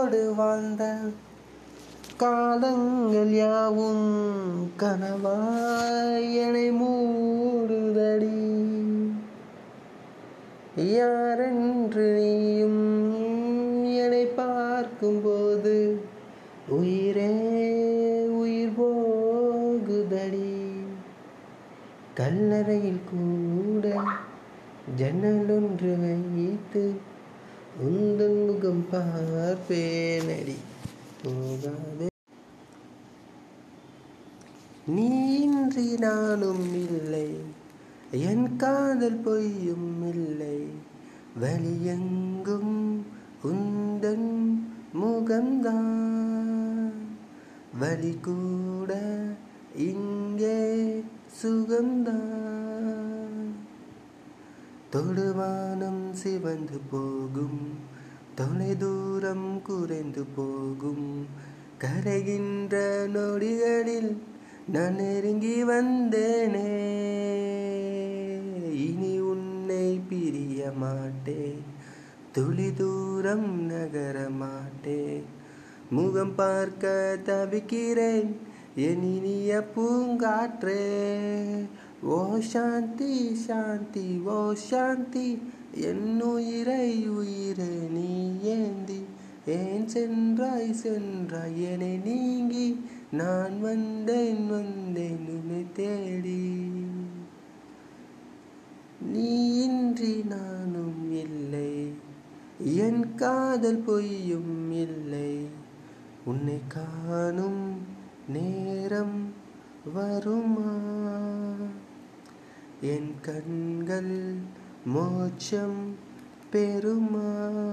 உன்னோடு வாழ்ந்த காலங்கள் யாவும் கனவாய் என்னை மூடுதடி யாரென்று நீயும் என்னை பார்க்கும்போது உயிரே உயிர் போகுதடி கல்லறையில் கூட ஜன்னலொன்று வைத்து உந்தன் முகம் பார்ப்பேனடி போகாதே நீ இன்றி நானும் இல்லை என் காதல் பொய்யும் இல்லை வழியெங்கும் உந்தன் முகம்தான் வழி கூட இங்கே சுகம்தான் தொடுவானம் சிவந்து போகும் தொலை தூரம் குறைந்து போகும் கரைகின்ற நொடிகளில் நான் நெருங்கி வந்தேனே இனி உன்னை பிரிய மாட்டேன் துளி தூரம் நகர மாட்டேன் முகம் பார்க்க தவிக்கிறேன் என் இனிய பூங்காற்றே ஓ சாந்தி சாந்தி ஓ சாந்தி என் உயிரை உயிரை நீ ஏந்தி ஏன் சென்றாய் சென்றாய் என்னை நீங்கி நான் வந்தேன் வந்தேன் உன்னை தேடி நீ இன்றி நானும் இல்லை என் காதல் பொய்யும் இல்லை உன்னை காணும் நேரம் வருமா என் கண்கள் மோட்சம் பெறுமா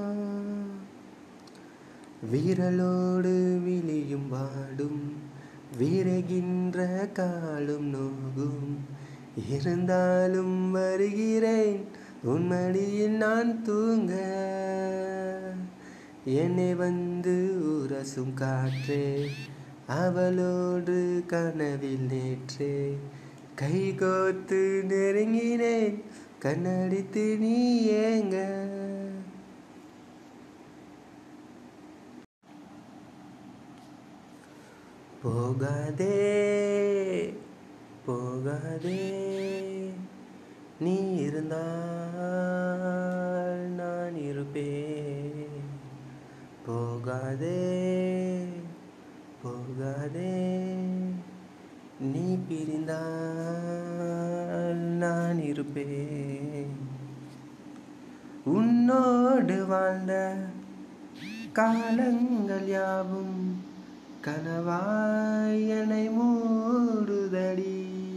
விரலோடு விழியும் வாடும் விரைகின்ற காலும் நோகும் இருந்தாலும் வருகிறேன் உன் மடியில் நான் தூங்க என்னை வந்து உரசும் காற்றே அவளோடு கனவில் நேற்றே கை கோத்து நெருங்கினேன் கண்ணடித்து நீ ஏங்க போகாதே போகாதே நீ இருந்தால் நான் இருப்பேன் போகாதே போகாதே நீ பிரிந்தால் நான் இருப்பேன் உன்னோடு வாழ்ந்த காலங்கள் யாவும் கனவாய் என்னை மூடுதடி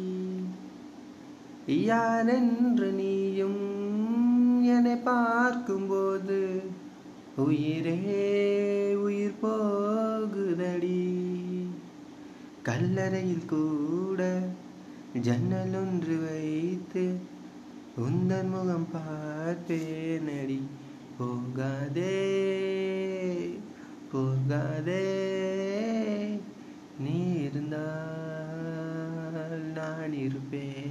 யாரென்று நீயும் என்னை பார்க்கும்போது உயிரே உயிர் போகுதடி கல்லறையில் கூட ஜன்னல் ஒன்று வைத்து உந்தன் முகம் பார்ப்பேனடி போகாதே போகாதே நீ இருந்தால் நான் இருப்பேன்